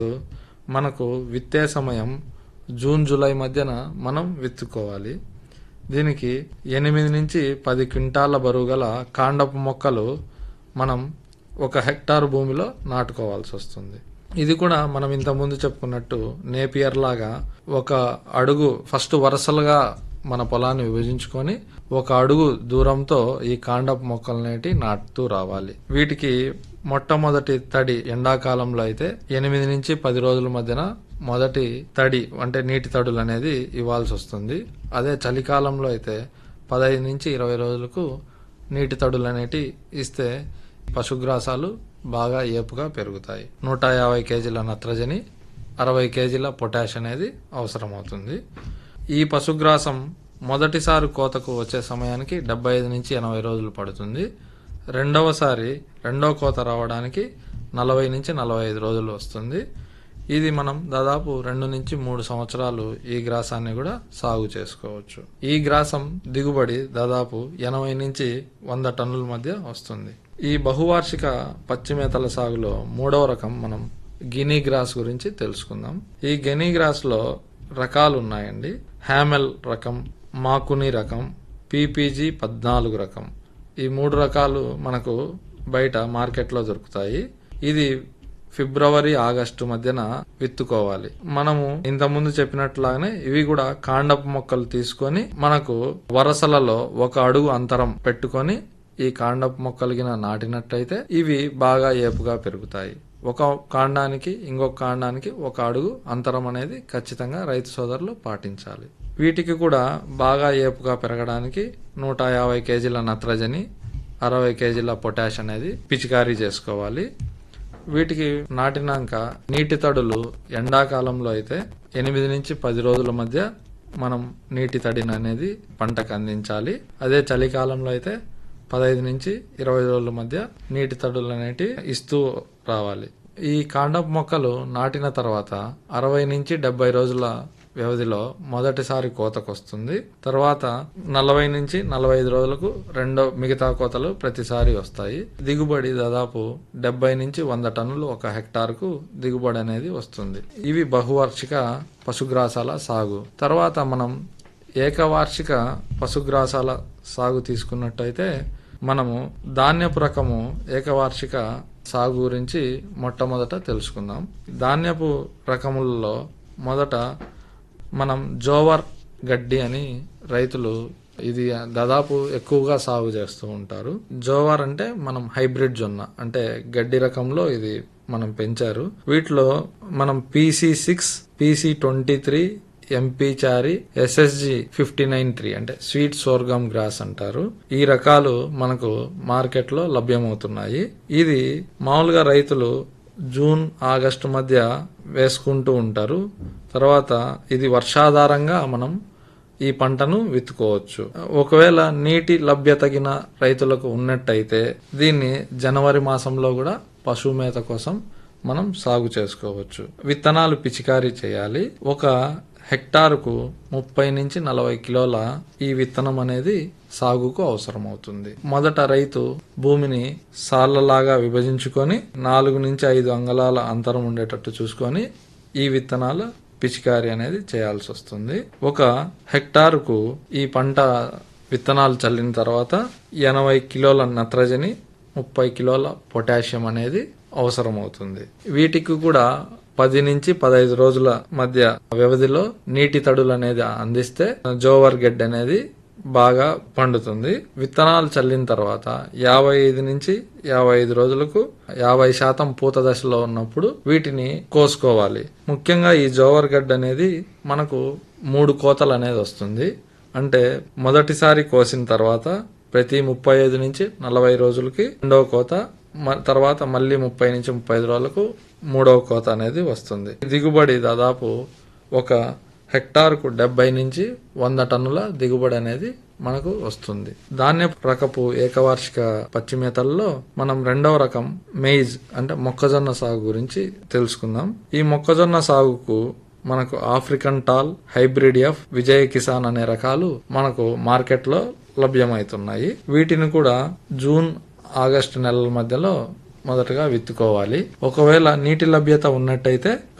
మనకు విత్తే సమయం జూన్ జూలై మధ్యన మనం విత్తుకోవాలి దీనికి ఎనిమిది నుంచి పది క్వింటాల బరువు గల కాండపు మొక్కలు మనం ఒక హెక్టార్ భూమిలో నాటుకోవాల్సి వస్తుంది ఇది కూడా మనం ఇంతకుముందు చెప్పుకున్నట్టు నేపియర్ లాగా ఒక అడుగు ఫస్ట్ వరుసలుగా మన పొలాన్ని విభజించుకొని ఒక అడుగు దూరంతో ఈ కాండపు మొక్కలనేటి నాటుతూ రావాలి వీటికి మొట్టమొదటి తడి ఎండాకాలంలో అయితే ఎనిమిది నుంచి పది రోజుల మధ్యన మొదటి తడి అంటే నీటి తడులు అనేది ఇవ్వాల్సి వస్తుంది అదే చలికాలంలో అయితే పదహైదు నుంచి ఇరవై రోజులకు నీటి తడులు అనేటి ఇస్తే పశుగ్రాసాలు బాగా ఏపుగా పెరుగుతాయి నూట యాభై కేజీల నత్రజని అరవై కేజీల పొటాష్ అనేది అవసరమవుతుంది ఈ పశుగ్రాసం మొదటిసారి కోతకు వచ్చే సమయానికి డెబ్బై ఐదు నుంచి ఎనభై రోజులు పడుతుంది రెండవసారి రెండో కోత రావడానికి నలభై నుంచి నలభై ఐదు రోజులు వస్తుంది ఇది మనం దాదాపు రెండు నుంచి మూడు సంవత్సరాలు ఈ గ్రాసాన్ని కూడా సాగు చేసుకోవచ్చు ఈ గ్రాసం దిగుబడి దాదాపు ఎనభై నుంచి వంద టన్నుల మధ్య వస్తుంది ఈ బహువార్షిక పచ్చి మేతల సాగులో మూడవ రకం మనం గినీ గ్రాస్ గురించి తెలుసుకుందాం ఈ గినీ గ్రాస్ లో రకాలు ఉన్నాయండి హ్యామెల్ రకం మాకుని రకం పీపీజీ పద్నాలుగు రకం ఈ మూడు రకాలు మనకు బయట మార్కెట్లో దొరుకుతాయి ఇది ఫిబ్రవరి ఆగస్టు మధ్యన విత్తుకోవాలి మనము ఇంతకుముందు చెప్పినట్లాగానే ఇవి కూడా కాండపు మొక్కలు తీసుకొని మనకు వరసలలో ఒక అడుగు అంతరం పెట్టుకొని ఈ కాండపు మొక్కలిగిన నాటినట్టయితే ఇవి బాగా ఏపుగా పెరుగుతాయి ఒక కాండానికి ఇంకొక కాండానికి ఒక అడుగు అంతరం అనేది ఖచ్చితంగా రైతు సోదరులు పాటించాలి వీటికి కూడా బాగా ఏపుగా పెరగడానికి నూట యాభై కేజీల నత్రజని అరవై కేజీల పొటాష్ అనేది పిచికారీ చేసుకోవాలి వీటికి నాటినాక నీటి తడులు ఎండాకాలంలో అయితే ఎనిమిది నుంచి పది రోజుల మధ్య మనం నీటి తడిని అనేది పంటకు అందించాలి అదే చలికాలంలో అయితే పదహైదు నుంచి ఇరవై రోజుల మధ్య నీటి తడులు అనేటివి ఇస్తూ రావాలి ఈ కాండపు మొక్కలు నాటిన తర్వాత అరవై నుంచి డెబ్బై రోజుల వ్యవధిలో మొదటిసారి కోతకు వస్తుంది తర్వాత నలభై నుంచి నలభై ఐదు రోజులకు రెండో మిగతా కోతలు ప్రతిసారి వస్తాయి దిగుబడి దాదాపు డెబ్బై నుంచి వంద టన్నులు ఒక హెక్టార్కు దిగుబడి అనేది వస్తుంది ఇవి బహువార్షిక పశుగ్రాసాల సాగు తర్వాత మనం ఏకవార్షిక పశుగ్రాసాల సాగు తీసుకున్నట్టయితే మనము ధాన్యపు రకము ఏకవార్షిక సాగు గురించి మొట్టమొదట తెలుసుకుందాం ధాన్యపు రకములలో మొదట మనం జోవర్ గడ్డి అని రైతులు ఇది దాదాపు ఎక్కువగా సాగు చేస్తూ ఉంటారు జోవర్ అంటే మనం హైబ్రిడ్ జొన్న అంటే గడ్డి రకంలో ఇది మనం పెంచారు వీటిలో మనం PC six PC twenty three MP Chari SSG fifty nine three అంటే స్వీట్ సోర్గమ్ గ్రాస్ అంటారు ఈ రకాలు మనకు మార్కెట్లో లభ్యమవుతున్నాయి ఇది మామూలుగా రైతులు జూన్ ఆగస్టు మధ్య వేసుకుంటూ ఉంటారు తర్వాత ఇది వర్షాధారంగా మనం ఈ పంటను విత్తుకోవచ్చు ఒకవేళ నీటి లభ్యతగిన రైతులకు ఉన్నట్టయితే దీన్ని జనవరి మాసంలో కూడా పశువు మేత కోసం మనం సాగు చేసుకోవచ్చు విత్తనాలు పిచికారీ చేయాలి ఒక హెక్టారుకు ముప్పై నుంచి నలభై కిలోల ఈ విత్తనం అనేది సాగుకు అవసరమవుతుంది మొదట రైతు భూమిని సాళ్లలాగా విభజించుకొని నాలుగు నుంచి ఐదు అంగళాల అంతరం ఉండేటట్టు చూసుకొని ఈ విత్తనాలు పిచికారి అనేది చేయాల్సి వస్తుంది ఒక హెక్టారుకు ఈ పంట విత్తనాలు చల్లిన తర్వాత ఎనభై కిలోల నత్రజని ముప్పై కిలోల పొటాషియం అనేది అవసరమవుతుంది వీటికి కూడా పది నుంచి పదహైదు రోజుల మధ్య వ్యవధిలో నీటి తడులు అనేది అందిస్తే జోవర్ గెడ్ అనేది బాగా పండుతుంది విత్తనాలు చల్లిన తర్వాత యాభై ఐదు నుంచి యాభై ఐదు రోజులకు యాభై శాతం పూత దశలో ఉన్నప్పుడు వీటిని కోసుకోవాలి ముఖ్యంగా ఈ జోవర్ గడ్డ అనేది మనకు మూడు కోతలు అనేది వస్తుంది అంటే మొదటిసారి కోసిన తర్వాత ప్రతి ముప్పై ఐదు నుంచి నలభై రోజులకి రెండవ కోత తర్వాత మళ్ళీ ముప్పై నుంచి ముప్పై ఐదు రోజులకు మూడవ కోత అనేది వస్తుంది దిగుబడి దాదాపు ఒక హెక్టార్కు డెబ్బై నుంచి వంద టన్నుల దిగుబడి అనేది మనకు వస్తుంది ధాన్య రకపు ఏకవార్షిక పచ్చి మేతల్లో మనం రెండవ రకం మెయిజ్ అంటే మొక్కజొన్న సాగు గురించి తెలుసుకుందాం ఈ మొక్కజొన్న సాగుకు మనకు African tall hybrid F Vijaya Kisan అనే రకాలు మనకు మార్కెట్లో లభ్యమవుతున్నాయి వీటిని కూడా జూన్ ఆగస్టు నెలల మధ్యలో మొదటగా విత్తుకోవాలి ఒకవేళ నీటి లభ్యత ఉన్నట్టయితే